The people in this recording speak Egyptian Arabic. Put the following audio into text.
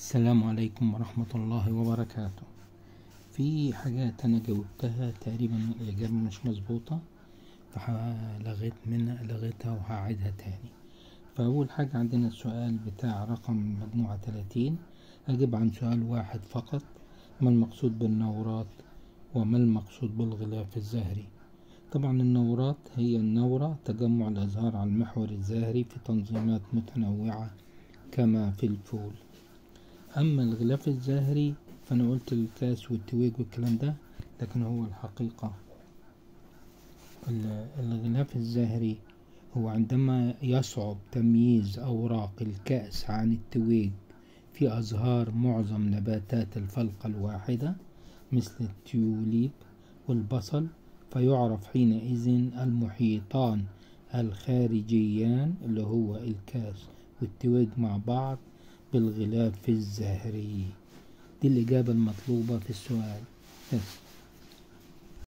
السلام عليكم ورحمة الله وبركاته في حاجات أنا جاوبتها تقريبا الإجابة مش مظبوطة فلغيت منها لغيتها وهعيدها تاني فأول حاجة عندنا السؤال بتاع رقم مجموعة تلاتين أجيب عن سؤال واحد فقط ما المقصود بالنورات وما المقصود بالغلاف الزهري طبعا النورات هي النورة تجمع الأزهار على المحور الزهري في تنظيمات متنوعة كما في الفول أما الغلاف الزهري فأنا قلت الكاس والتويج والكلام ده لكن هو الحقيقة الغلاف الزهري هو عندما يصعب تمييز أوراق الكأس عن التويج في أزهار معظم نباتات الفلقة الواحدة مثل التيوليب والبصل فيعرف حينئذ المحيطان الخارجيان اللي هو الكاس والتويج مع بعض بالغلاف الزهري دي الإجابة المطلوبة في السؤال بس